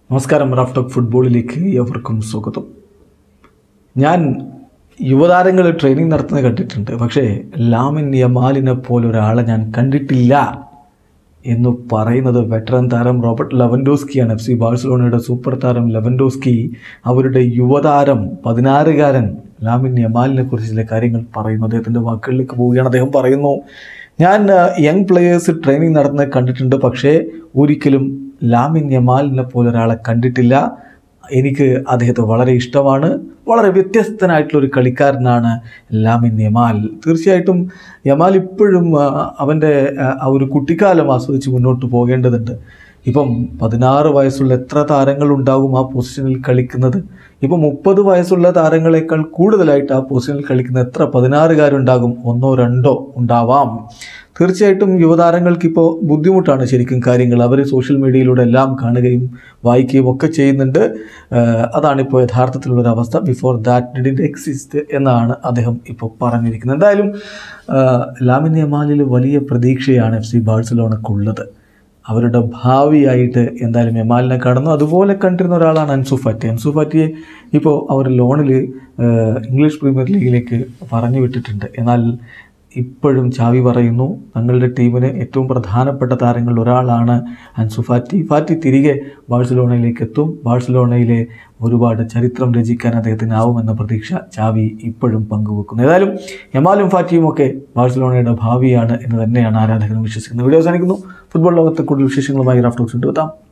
നമസ്കാരം Raf talk ഫുട്ബോളിലേക്ക് എവർക്കും സ്വാഗതം ഞാൻ യുവതാരങ്ങൾ ട്രെയിനിങ് നടത്തുന്നത് കണ്ടിട്ടുണ്ട് പക്ഷേ ലാമിൻ യമാലിനെ പോലെ ഒരാളെ ഞാൻ കണ്ടിട്ടില്ല എന്ന് പറയുന്നത് വെറ്ററൻ താരം റോബർട്ട് ലെവൻഡോസ്കിയാണ് എഫ് സി ബാഴ്സലോണയുടെ സൂപ്പർ താരം ലെവൻഡോസ്കി അവരുടെ യുവതാരം പതിനാറുകാരൻ ലാമിൻ യമാലിനെ കുറിച്ച് ചില കാര്യങ്ങൾ പറയുന്നു അദ്ദേഹത്തിൻ്റെ വാക്കുകളിലേക്ക് പോവുകയാണ് അദ്ദേഹം പറയുന്നു ഞാൻ യങ് പ്ലെയേഴ്സ് ട്രെയിനിങ് നടത്തുന്നത് കണ്ടിട്ടുണ്ട് പക്ഷേ ഒരിക്കലും ലാമിൻ യമാലിനെ പോലെ ഒരാളെ കണ്ടിട്ടില്ല എനിക്ക് അദ്ദേഹത്തെ വളരെ ഇഷ്ടമാണ് വളരെ വ്യത്യസ്തനായിട്ടുള്ള ഒരു കളിക്കാരനാണ് ലാമിൻ യമാൽ തീർച്ചയായിട്ടും യമാൽ ഇപ്പോഴും ആ, അവൻ്റെ ആ, ആ ഒരു കുട്ടിക്കാലം ആസ്വദിച്ച് മുന്നോട്ട് പോകേണ്ടതുണ്ട് ഇപ്പം പതിനാറ് വയസ്സുള്ള എത്ര താരങ്ങൾ ഉണ്ടാകും ആ പൊസിഷനിൽ കളിക്കുന്നത് ഇപ്പം മുപ്പത് വയസ്സുള്ള താരങ്ങളെക്കാൾ കൂടുതലായിട്ട് ആ പൊസിഷനിൽ കളിക്കുന്ന എത്ര പതിനാറുകാരുണ്ടാകും ഒന്നോ രണ്ടോ ഉണ്ടാവാം തീർച്ചയായിട്ടും യുവതാരങ്ങൾക്ക് ഇപ്പോൾ ബുദ്ധിമുട്ടാണ് ശരിക്കും കാര്യങ്ങൾ അവർ സോഷ്യൽ മീഡിയയിലൂടെ എല്ലാം കാണുകയും വായിക്കുകയും ഒക്കെ ചെയ്യുന്നുണ്ട് ആഹ് അതാണിപ്പോൾ യഥാർത്ഥത്തിലുള്ളൊരു അവസ്ഥ ബിഫോർ ദാറ്റ് ഡിഡ് എക്സിസ്റ്റ് എന്നാണ് അദ്ദേഹം ഇപ്പോൾ പറഞ്ഞിരിക്കുന്നത് എന്തായാലും ആഹ് ലാമിൻ യമാലിൽ വലിയ പ്രതീക്ഷയാണ് എഫ് സി ബാഴ്സലോണക്കുള്ളത് അവരുടെ ഭാവിയായിട്ട് എന്തായാലും എമാലിനെ കടന്നു അതുപോലെ കണ്ടിരുന്ന ഒരാളാണ് അൻസു ഫാറ്റി അൻസു ഫാറ്റിയെ ഇപ്പോൾ അവർ ലോണിൽ ഇംഗ്ലീഷ് പ്രീമിയർ ലീഗിലേക്ക് പറഞ്ഞു വിട്ടിട്ടുണ്ട് എന്നാൽ ഇപ്പോഴും ചാവി പറയുന്നു തങ്ങളുടെ ടീമിന് ഏറ്റവും പ്രധാനപ്പെട്ട താരങ്ങളിൽ ഒരാളാണ് അൻസു ഫാറ്റി ഫാറ്റി തിരികെ ബാഴ്സലോണയിലേക്ക് എത്തും ബാഴ്സലോണയിലെ ഒരുപാട് ചരിത്രം രചിക്കാൻ അദ്ദേഹത്തിനാവുമെന്ന പ്രതീക്ഷ ചാവി ഇപ്പോഴും പങ്കുവെക്കുന്നു ഏതായാലും എമാലും ഫാറ്റിയും ഒക്കെ ബാഴ്സലോണയുടെ ഭാവിയാണ് എന്ന് തന്നെയാണ് ആരാധകരും വിശ്വസിക്കുന്നത് വീഡിയോ അവസാനിക്കുന്നു ഫുട്ബോൾ ലോകത്തെ കൂടുതൽ വിശേഷങ്ങളുമായി റാഫ്റ്റോക്സ് എത്താം